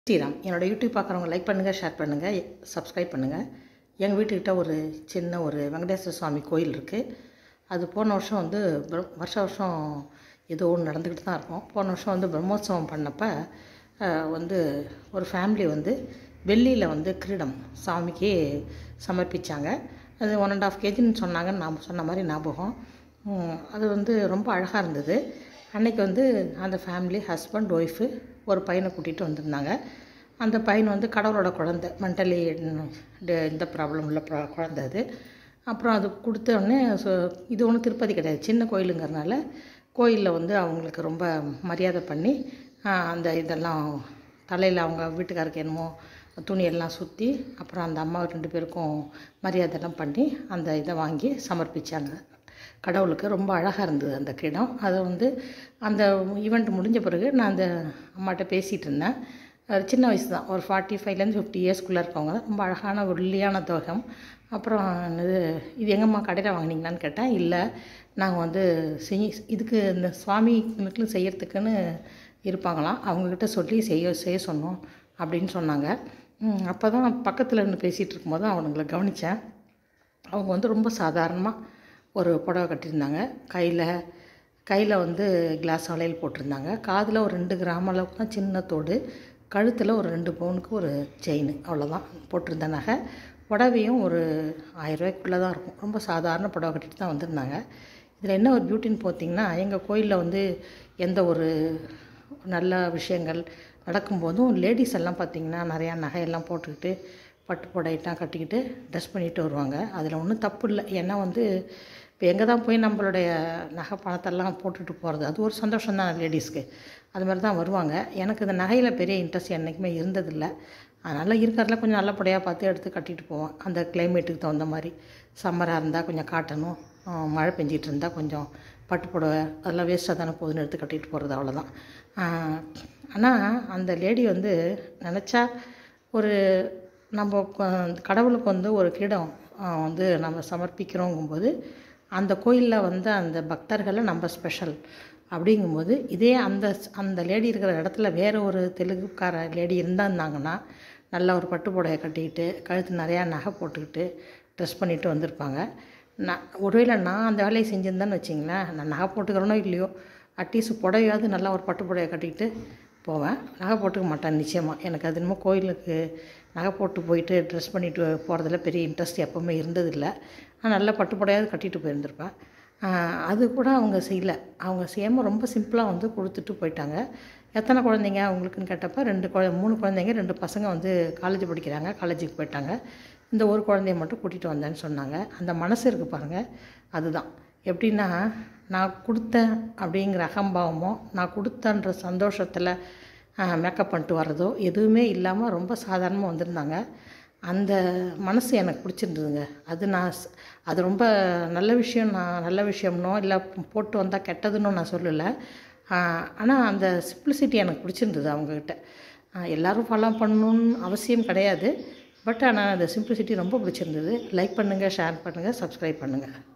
ஸ்ரீராம் என்னோட யூடியூப் பார்க்குறவங்க லைக் பண்ணுங்கள் ஷேர் பண்ணுங்கள் சப்ஸ்கிரைப் பண்ணுங்கள் எங்கள் வீட்டுக்கிட்ட ஒரு சின்ன ஒரு வெங்கடேஸ்வர சுவாமி கோயில் இருக்குது அது போன வருஷம் வந்து பிர- வருஷ வருஷம் ஏதோ ஒன்று நடந்துக்கிட்டு தான் இருக்கும் போன வருஷம் வந்து பிரம்மோற்சவம் பண்ணப்போ அஹ், வந்து ஒரு ஃபேமிலி வந்து வெள்ளியில் வந்து கிரீடம் சாமிக்கு சமர்ப்பிச்சாங்க அது ஒன் அண்ட் ஆஃப் கேஜின்னு சொன்னாங்க நான் சொன்ன மாதிரி ஞாபகம் உம், அது வந்து ரொம்ப அழகாக இருந்தது அன்னைக்கு வந்து அந்த ஃபேமிலி ஹஸ்பண்ட் ஒய்ஃபு ஒரு பையனை கூட்டிகிட்டு வந்திருந்தாங்க அந்த பையன் வந்து கடவுளோட குழந்தை மென்டலி இந்த ப்ராப்ளம் உள்ள ப்ரா- குழந்தை அது அப்புறம் அது கொடுத்த உடனே ஸோ இது ஒன்றும் திருப்பதி கிடையாது சின்ன கோயிலுங்கிறனால கோயிலில் வந்து அவங்களுக்கு ரொம்ப மரியாதை பண்ணி ஆஹ், அந்த இதெல்லாம் தலையில் அவங்க வீட்டுக்காருக்கு என்னமோ துணியெல்லாம் சுற்றி அப்புறம் அந்த அம்மா ரெண்டு பேருக்கும் மரியாதைலாம் பண்ணி அந்த இதை வாங்கி சமர்ப்பிச்சாங்க கடவுளுக்கு ரொம்ப அழகாக இருந்தது அந்த கிரீடம் அதை வந்து அந்த ஈவெண்ட் முடிஞ்ச பிறகு நான் அந்த அம்மாட்ட பேசிகிட்டு இருந்தேன் ஒரு சின்ன வயசு தான் ஒரு ஃபார்ட்டி ஃபைவ்லேருந்து ஃபிஃப்டி இயர்ஸ்க்குள்ளே இருக்கவங்க தான் ரொம்ப அழகான ஒல்லியான தோகம் அப்புறம் இது இது எங்கம்மா கடையில் வாங்கினீங்களான்னு கேட்டேன் இல்லை நாங்கள் வந்து செய் இதுக்கு இந்த சுவாமிகளுக்கு செய்யறதுக்குன்னு இருப்பாங்களாம் அவங்கக்கிட்ட சொல்லி செய்ய செய்ய சொன்னோம் அப்படின்னு சொன்னாங்க அப்போ தான் பக்கத்தில் இருந்து பேசிகிட்டு இருக்கும்போது அவனுங்களை கவனித்தேன் அவங்க வந்து ரொம்ப சாதாரணமாக ஒரு புடவை கட்டியிருந்தாங்க கையில் கையில் வந்து கிளாஸ் வளையல் போட்டிருந்தாங்க காதில் ஒரு ரெண்டு கிராம் அளவுக்கு தான் சின்ன தோடு கழுத்தில் ஒரு ரெண்டு பவுனுக்கு ஒரு செயின் அவ்வளோதான் போட்டிருந்த நகை புடவையும் ஒரு ஆயிரரூவாய்க்குள்ளே தான் இருக்கும் ரொம்ப சாதாரண புடவை கட்டிட்டு தான் வந்திருந்தாங்க இதில் என்ன ஒரு பியூட்டின்னு பார்த்தீங்கன்னா எங்கள் கோயிலில் வந்து எந்த ஒரு நல்ல விஷயங்கள் நடக்கும்போதும் லேடிஸ் எல்லாம் பார்த்திங்கன்னா நிறையா நகையெல்லாம் போட்டுக்கிட்டு பட்டு புடையெல்லாம் கட்டிக்கிட்டு ட்ரெஸ் பண்ணிட்டு வருவாங்க அதில் ஒன்றும் தப்பு இல்லை ஏன்னா வந்து இப்போ எங்கே தான் போய் நம்மளுடைய நகை பணத்தெல்லாம் போட்டுட்டு போகிறது அது ஒரு சந்தோஷம் தான் லேடிஸ்க்கு அது மாதிரி தான் வருவாங்க எனக்கு இந்த நகையில் பெரிய இன்ட்ரெஸ்ட் என்றைக்குமே இருந்ததில்லை அதனால் இருக்கிறதுல கொஞ்சம் நல்லபடியாக பார்த்து எடுத்து கட்டிட்டு போவேன் அந்த கிளைமேட்டுக்கு தகுந்த மாதிரி சம்மராக இருந்தால் கொஞ்சம் காட்டணும் ஆஹ் மழை பெஞ்சிட்டு இருந்தால் கொஞ்சம் பட்டு புடவை அதெல்லாம் வேஸ்ட்டாக தானே போகுதுன்னு எடுத்து கட்டிட்டு போகிறது அவ்வளோதான் ஆனால் அந்த லேடி வந்து நினச்சா ஒரு நம்ம கொ- கடவுளுக்கு வந்து ஒரு கிரீடம் ஆஹ் வந்து நம்ம சமர்ப்பிக்கிறோங்கும்போது அந்த கோயிலில் வந்து அந்த பக்தர்களை நம்ம ஸ்பெஷல் அப்படிங்கும்போது இதே அந்த அந்த லேடி இருக்கிற இடத்துல வேறு ஒரு தெலுங்குக்கார லேடி இருந்தாங்கன்னா நல்ல ஒரு பட்டு புடவை கட்டிக்கிட்டு கழுத்து நிறையா நகை போட்டுக்கிட்டு ட்ரெஸ் பண்ணிட்டு வந்திருப்பாங்க நான் ஒருவேளை நான் அந்த வேலையை செஞ்சிருந்தேன்னு வச்சிங்களேன் நான் நகை போட்டுக்கிறேனோ இல்லையோ அட்லீஸ்ட் புடவையாவது நல்லா ஒரு பட்டு புடவை கட்டிக்கிட்டு போவேன் நகை போட்டுக்க மாட்டேன் நிச்சயமாக எனக்கு அது என்னமோ கோயிலுக்கு நகை போட்டு போயிட்டு ட்ரெஸ் பண்ணிட்டு போகிறதுல பெரிய இன்ட்ரெஸ்ட் எப்போவுமே இருந்ததில்லை நான் நல்ல பட்டு புடவையாவது கட்டிட்டு போயிருந்திருப்பேன் ஆஹ் அது கூட அவங்க செய்யல அவங்க செய்யாமல் ரொம்ப சிம்பிளாக வந்து கொடுத்துட்டு போயிட்டாங்க எத்தனை குழந்தைங்க அவங்களுக்குன்னு கேட்டப்ப ரெண்டு குழ மூணு குழந்தைங்க ரெண்டு பசங்க வந்து காலேஜ் படிக்கிறாங்க காலேஜுக்கு போயிட்டாங்க இந்த ஒரு குழந்தைய மட்டும் கூட்டிகிட்டு வந்தேன்னு சொன்னாங்க அந்த மனசு இருக்குது பாருங்கள் அதுதான் எப்படின்னா நான் கொடுத்தேன் அப்படிங்கிற அகம்பாவமோ நான் கொடுத்தன்ற சந்தோஷத்தில் மேக்கப் பண்ணிட்டு வர்றதோ எதுவுமே இல்லாமல் ரொம்ப சாதாரணமாக வந்திருந்தாங்க அந்த மனசு எனக்கு பிடிச்சிருந்ததுங்க அது நான் ஸ்- அது ரொம்ப நல்ல விஷயம் நான் நல்ல விஷயம்னோ இல்லை போட்டு வந்தால் கெட்டதுன்னு நான் சொல்லலை ஆனால் அந்த சிம்பிளிசிட்டி எனக்கு பிடிச்சிருந்தது அவங்கக்கிட்ட எல்லோரும் ஃபாலோ பண்ணணுன்னு அவசியம் கிடையாது பட் ஆனால் அந்த சிம்பிளிசிட்டி ரொம்ப பிடிச்சிருந்தது லைக் பண்ணுங்கள் ஷேர் பண்ணுங்கள் சப்ஸ்கிரைப் பண்ணுங்கள்